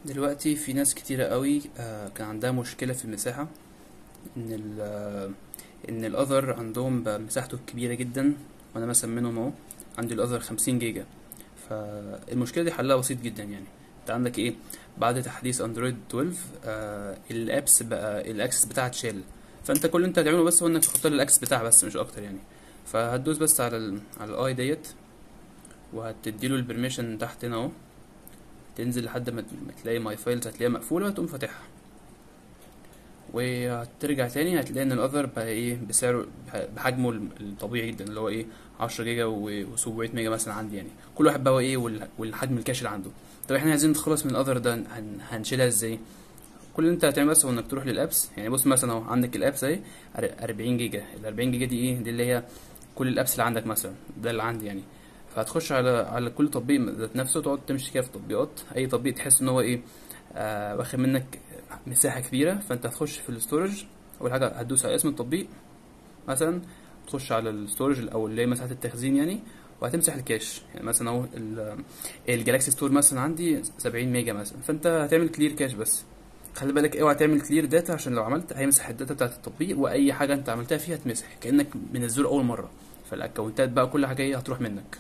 دلوقتي في ناس كتيرة قوي آه، كان عندها مشكلة في المساحة ان ال آه، ان الاذر عندهم بقى مساحته كبيرة جدا وانا مثلا منهم اهو عندي الاذر خمسين جيجا فالمشكلة دي حلها بسيط جدا يعني انت عندك ايه بعد تحديث اندرويد 12 آه الابس بقى الاكسس بتاعها اتشال فانت كل اللي انت هتعمله بس هو انك تحط له الاكسس بتاعها بس مش اكتر يعني فهتدوس بس على ال على الاي ديت وهتديله البرميشن تحت هنا اهو تنزل لحد ما ما تلاقي ماي فايلز هتلاقيها مقفولة وتقوم فاتحها وهترجع تاني هتلاقي ان الاذر بقى ايه بسعره بحجمه الطبيعي جدا اللي هو ايه 10 جيجا و700 ميجا مثلا عندي يعني كل واحد بقى ايه وال- والحجم الكاش اللي عنده طب احنا عايزين نتخلص من الاذر ده هن- هنشيلها ازاي كل اللي انت هتعمله بس هو انك تروح للابس يعني بص مثلا اهو عندك الابس اهي 40 جيجا ال 40 جيجا دي ايه دي اللي هي كل الابس اللي عندك مثلا ده اللي عندي يعني فهتخش على على كل تطبيق ذات نفسه تقعد تمشي كده في تطبيقات اي تطبيق تحس ان هو ايه آه واخد منك مساحه كبيره فانت هتخش في الاستورج اول حاجه هتدوس على اسم التطبيق مثلا تخش على الاستورج او اللي هي مساحه التخزين يعني وهتمسح الكاش يعني مثلا اهو ال- الجالاكسي ستور مثلا عندي 70 ميجا مثلا فانت هتعمل كلير كاش بس خلي بالك اوعى تعمل كلير داتا عشان لو عملت هيمسح الداتا بتاعت التطبيق واي حاجه انت عملتها فيها تمسح كانك منزله اول مره فالاكونتات بقى كل حاجه ايه هتروح منك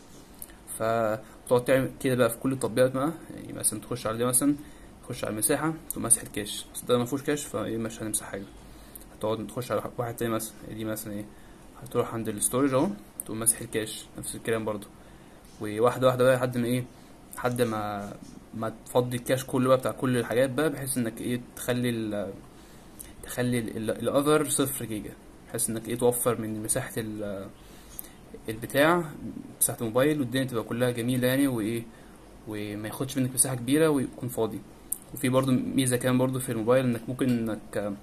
فتقعد تعمل كده بقى في كل التطبيقات بقى يعني مثلا تخش على دي مثلا تخش على المساحه تقوم ماسح الكاش بس ده ما فيهوش كاش فايه مش هنمسح حاجه هتقعد تخش على واحد تاني مثلا دي مثلا ايه هتروح عند الاستورج اهو تقوم ماسح الكاش نفس الكلام برضو وواحده واحده بقى لحد ما ايه لحد ما ما تفضي الكاش كله بقى بتاع كل الحاجات بقى بحيث انك ايه تخلي ال تخلي الاذر صفر جيجا بحيث انك ايه توفر من مساحه ال- البتاع مساحه الموبايل والدنيا تبقى كلها جميله يعني وايه وما ياخدش منك مساحه كبيره ويكون فاضي وفي برضو ميزه كمان برضو في الموبايل انك ممكن انك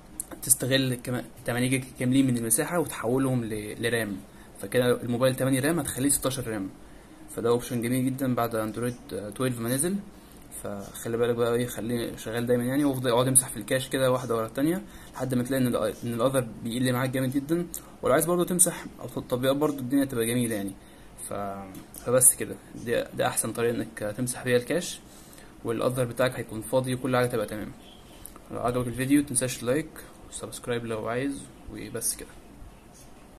تستغل كمان 8 جيجا كاملين من المساحه وتحولهم ل- لرام فكده الموبايل 8 رام هتخليه 16 رام فده اوبشن جميل جدا بعد اندرويد 12 ما نزل فخلي بالك بقى ايه خليه شغال دايما يعني وافضل اقعد امسح في الكاش كده واحده ورا التانية لحد ما تلاقي ان ال ان الاذر بيقل معاك جامد جدا ولو عايز برضه تمسح او في التطبيقات برضه الدنيا تبقى جميله يعني ف... فبس كده ده, ده احسن طريقه انك تمسح بيها الكاش والاذر بتاعك هيكون فاضي وكل حاجه تبقى تمام لو عجبك الفيديو متنساش لايك وسبسكرايب لو عايز وبس كده